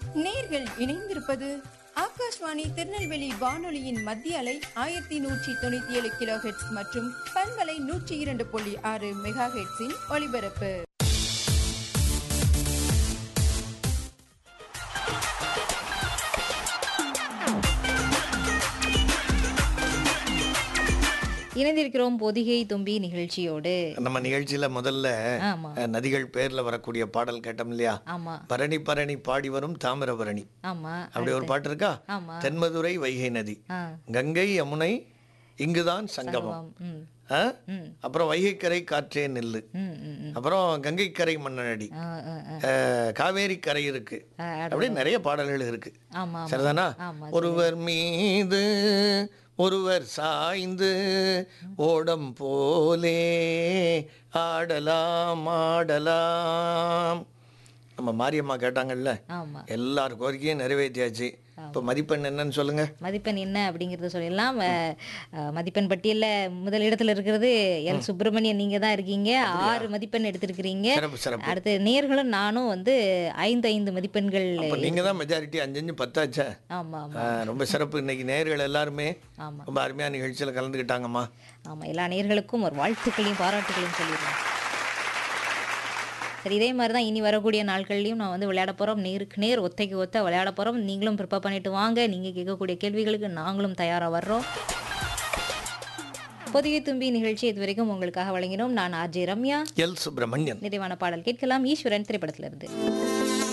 நேர்கள் இணைந்திருப்பது ஆகாஷ்வாணி திருநெல்வேலி வானொலியின் மத்திய அலை ஆயிரத்தி நூற்றி தொண்ணூத்தி ஏழு கிலோ ஹெட்ஸ் மற்றும் பண்பலை நூற்றி இரண்டு புள்ளி ஆறு மெகா ஹெட்ஸின் ஒலிபரப்பு இணைந்திருக்கிறோம் பொதிகை தும்பி நிகழ்ச்சியோடு நம்ம நிகழ்ச்சியில முதல்ல ஆமா அஹ், நதிகள் பேர்ல வரக்கூடிய பாடல் கேட்டோம் இல்லையா ஆமா பரணி பரணி பாடி வரும் தாமிரபரணி ஆமா அப்படி ஒரு பாட்டு இருக்கா ஆமா தென்மதுரை வைகை நதி ஆ கங்கை யமுனை இங்குதான் சங்கமம் ம் ஆ? ம் அப்புறம் வைகைக்கரை காற்றே நெல்லு ம் ம் ம். அப்புறம் கங்கைக்கரை மன்னனடி ஆ, ஆ, ஆ. அஹ், காவேரி கரை இருக்கு ஆ, ஆ, அப்படியே நிறைய பாடல்கள் இருக்கு ஆமா ஆமா சரிதானா ஆமா ஒருவர் மீது ஒருவர் சாய்ந்து ஓடம் போலே ஆடலாம் ஆடலாம் நம்ம மாரியம்மா கேட்டாங்கல்ல ஆமா எல்லார் கோரிக்கையும் நிறைவேற்றியாச்சு இப்போ மதிப்பெண் என்னன்னு சொல்லுங்க மதிப்பெண் என்ன அப்படிங்கறத சொல்லிடலாம் அஹ், அஹ், மதிப்பெண் பட்டியல்ல முதல் இடத்துல இருக்கிறது எல் சுப்பிரமணியன் நீங்க தான் இருக்கீங்க ஆறு மதிப்பெண் எடுத்திருக்கிறீங்க சிறப்பு சிறப்பு அடுத்து நேர்களும் நானும் வந்து ஐந்து ஐந்து மதிப்பெண்கள் இப்போ நீங்க தான் மெஜாரிட்டி அஞ்சஞ்சு பத்தாச்சா ஆமா ஆமா ஆ, ரொம்ப சிறப்பு இன்னைக்கு நேர்கள் எல்லாருமே ஆமா ரொம்ப அருமையான நிகழ்ச்சியில் கலந்துக்கிட்டாங்கம்மா ஆமா எல்லா நேர்களுக்கும் ஒரு வாழ்த்துக்களையும் பாராட்டுகளையும் சொல்லிடுறேன் சரி இதே மாதிரி தான் இனி வரக்கூடிய நாட்கள்லையும் நான் வந்து விளையாட போகிறோம் நேருக்கு நேர் ஒத்தைக்கு ஒத்த விளையாட போகிறோம் நீங்களும் ப்ரிப்பேர் பண்ணிட்டு வாங்க நீங்கள் கேட்கக்கூடிய கேள்விகளுக்கு நாங்களும் தயாராக வர்றோம் பொதிகை தும்பி நிகழ்ச்சி இது வரைக்கும் உங்களுக்காக வழங்கினோம் நான் ஆர்ஜே ரம்யா எல் சுப்பிரமணியன் நிறைவான பாடல் கேட்கலாம் ஈஸ்வரன் திரைப்படத்திலிருந்து